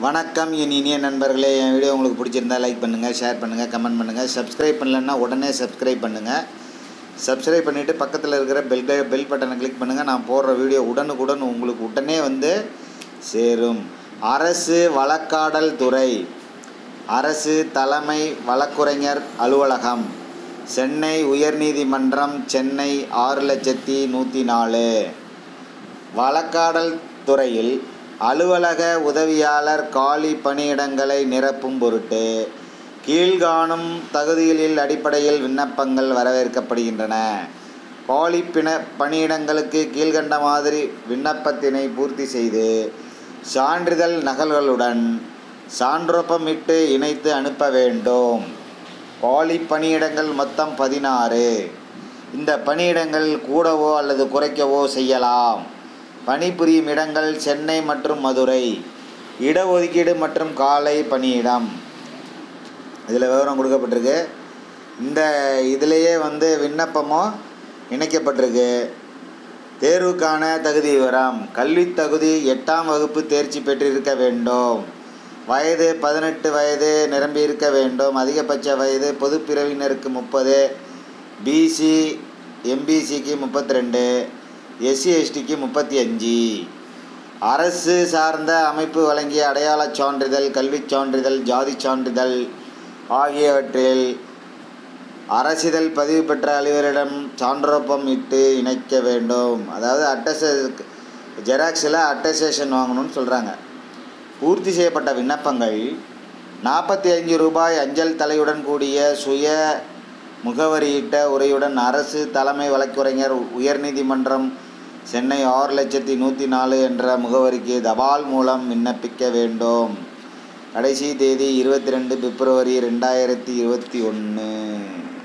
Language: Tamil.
வணக்கம் என் இனிய நண்பர்களே என் வீடியோ உங்களுக்கு பிடிச்சிருந்தா லைக் பண்ணுங்கள் ஷேர் பண்ணுங்கள் கமெண்ட் பண்ணுங்கள் சப்ஸ்கிரைப் பண்ணலன்னா உடனே சப்ஸ்கிரைப் பண்ணுங்கள் சப்ஸ்கிரைப் பண்ணிவிட்டு பக்கத்தில் இருக்கிற பெல் பெல் பட்டனை கிளிக் பண்ணுங்கள் நான் போடுற வீடியோ உடனுக்குடன் உங்களுக்கு உடனே வந்து சேரும் அரசு வழக்காடல் துறை அரசு தலைமை வழக்குரைஞர் அலுவலகம் சென்னை உயர்நீதிமன்றம் சென்னை ஆறு லட்சத்தி நூற்றி நாலு வழக்காடல் துறையில் அலுவலக உதவியாளர் காலி பணியிடங்களை நிரப்பும் பொருட்டு கீழ்காணும் தகுதிகளில் அடிப்படையில் விண்ணப்பங்கள் வரவேற்கப்படுகின்றன காலி பின பணியிடங்களுக்கு கீழ்கண்ட மாதிரி விண்ணப்பத்தினை பூர்த்தி செய்து சான்றிதழ் நகல்களுடன் சான்றொப்பமிட்டு இணைத்து அனுப்ப வேண்டும் காலி பணியிடங்கள் மொத்தம் பதினாறு இந்த பணியிடங்கள் கூடவோ அல்லது குறைக்கவோ செய்யலாம் பணிபுரியும் இடங்கள் சென்னை மற்றும் மதுரை இடஒதுக்கீடு மற்றும் காலை பணியிடம் இதில் விவரம் கொடுக்கப்பட்டிருக்கு இந்த இதிலேயே வந்து விண்ணப்பமும் இணைக்கப்பட்டிருக்கு தேர்வுக்கான தகுதி விவரம் கல்வி தகுதி எட்டாம் வகுப்பு தேர்ச்சி பெற்றிருக்க வேண்டும் வயது பதினெட்டு வயது நிரம்பியிருக்க வேண்டும் அதிகபட்ச வயது பொது பிரிவினருக்கு முப்பது பிசி எம்பிசிக்கு முப்பத்தி ரெண்டு எஸ்சி எஸ்டிக்கு முப்பத்தி அஞ்சு அரசு சார்ந்த அமைப்பு வழங்கிய அடையாளச் சான்றிதழ் கல்விச் சான்றிதழ் ஜாதிச் சான்றிதழ் ஆகியவற்றில் அரசிதழ் பதிவு பெற்ற அலுவலரிடம் சான்றொப்பம் இட்டு இணைக்க வேண்டும் அதாவது அட்டச ஜெராக்ஸில் அட்டஸ்டேஷன் வாங்கணும்னு சொல்கிறாங்க பூர்த்தி செய்யப்பட்ட விண்ணப்பங்கள் நாற்பத்தி அஞ்சு ரூபாய் அஞ்சல் தலையுடன் கூடிய சுய முகவரியிட்ட உரையுடன் அரசு தலைமை வழக்குரைஞர் உயர்நீதிமன்றம் சென்னை ஆறு லட்சத்தி நூற்றி நாலு என்ற முகவரிக்கு தபால் மூலம் விண்ணப்பிக்க வேண்டும் கடைசி தேதி இருபத்தி ரெண்டு பிப்ரவரி ரெண்டாயிரத்தி இருபத்தி ஒன்று